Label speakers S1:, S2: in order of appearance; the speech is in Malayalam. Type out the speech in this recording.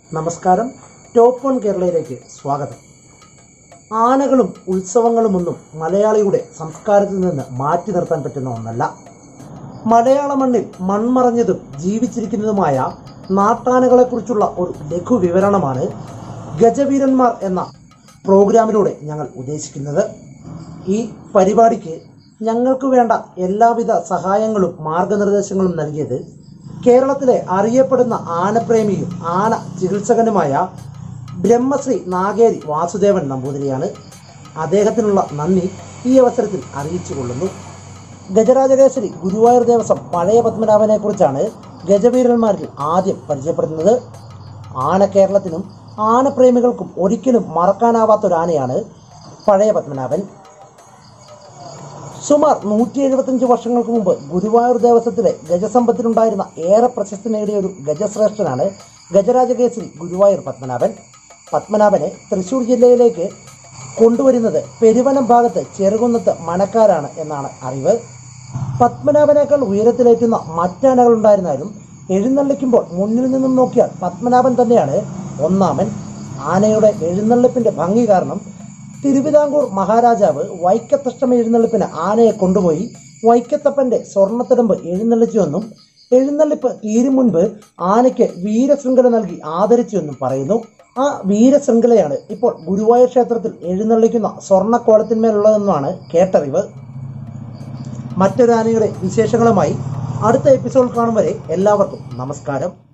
S1: നമസ്കാരം ടോപ്പ് വൺ കേരളയിലേക്ക് സ്വാഗതം ആനകളും ഉത്സവങ്ങളുമൊന്നും മലയാളിയുടെ സംസ്കാരത്തിൽ നിന്ന് മാറ്റി നിർത്താൻ പറ്റുന്ന ഒന്നല്ല മലയാള മണ്ണിൽ മൺമറഞ്ഞതും ജീവിച്ചിരിക്കുന്നതുമായ നാട്ടാനകളെക്കുറിച്ചുള്ള ഒരു ലഘു വിവരണമാണ് ഗജവീരന്മാർ എന്ന പ്രോഗ്രാമിലൂടെ ഞങ്ങൾ ഉദ്ദേശിക്കുന്നത് ഈ പരിപാടിക്ക് ഞങ്ങൾക്ക് വേണ്ട എല്ലാവിധ സഹായങ്ങളും മാർഗനിർദ്ദേശങ്ങളും നൽകിയത് കേരളത്തിലെ അറിയപ്പെടുന്ന ആനപ്രേമിയും ആന ചികിത്സകനുമായ ബ്രഹ്മശ്രീ നാഗേരി വാസുദേവൻ നമ്പൂതിരിയാണ് അദ്ദേഹത്തിനുള്ള നന്ദി ഈ അവസരത്തിൽ അറിയിച്ചു കൊള്ളുന്നു ഗജരാജകേസരി ഗുരുവായൂർ ദേവസ്വം പഴയ പത്മനാഭനെ കുറിച്ചാണ് ഗജവീരന്മാരിൽ ആദ്യം പരിചയപ്പെടുത്തുന്നത് ആന കേരളത്തിനും ആനപ്രേമികൾക്കും ഒരിക്കലും മറക്കാനാവാത്തൊരാനയാണ് പഴയ പത്മനാഭൻ സുമാർ നൂറ്റി എഴുപത്തഞ്ച് വർഷങ്ങൾക്ക് മുമ്പ് ഗുരുവായൂർ ദേവസ്വത്തിലെ ഗജസമ്പത്തിനുണ്ടായിരുന്ന ഏറെ പ്രശസ്തി നേടിയ ഒരു ഗജശ്രേഷ്ഠനാണ് ഗജരാജകേസരി ഗുരുവായൂർ പത്മനാഭൻ പത്മനാഭനെ തൃശ്ശൂർ ജില്ലയിലേക്ക് കൊണ്ടുവരുന്നത് പെരുവനം ഭാഗത്ത് ചെറുകുന്നത്ത് മനക്കാരാണ് എന്നാണ് അറിവ് പത്മനാഭനേക്കാൾ ഉയരത്തിലേറ്റുന്ന മറ്റാനകളുണ്ടായിരുന്നാലും എഴുന്നള്ളിക്കുമ്പോൾ മുന്നിൽ നിന്നും നോക്കിയാൽ പത്മനാഭൻ തന്നെയാണ് ഒന്നാമൻ ആനയുടെ എഴുന്നള്ളിപ്പിന്റെ ഭംഗി കാരണം തിരുവിതാംകൂർ മഹാരാജാവ് വൈക്കത്തഷ്ടമി എഴുന്നള്ളിപ്പിന് ആനയെ കൊണ്ടുപോയി വൈക്കത്തപ്പന്റെ സ്വർണ്ണത്തിടമ്പ് എഴുന്നള്ളിച്ചുവെന്നും എഴുന്നള്ളിപ്പ് തീരും മുൻപ് ആനയ്ക്ക് വീരശൃംഖല നൽകി ആദരിച്ചുവെന്നും പറയുന്നു ആ വീരശൃംഖലയാണ് ഇപ്പോൾ ഗുരുവായൂർ ക്ഷേത്രത്തിൽ എഴുന്നള്ളിക്കുന്ന സ്വർണ്ണക്കോലത്തിന്മേലുള്ളതെന്നാണ് കേട്ടറിവ് മറ്റൊരു ആനയുടെ വിശേഷങ്ങളുമായി അടുത്ത എപ്പിസോഡ് കാണും വരെ എല്ലാവർക്കും നമസ്കാരം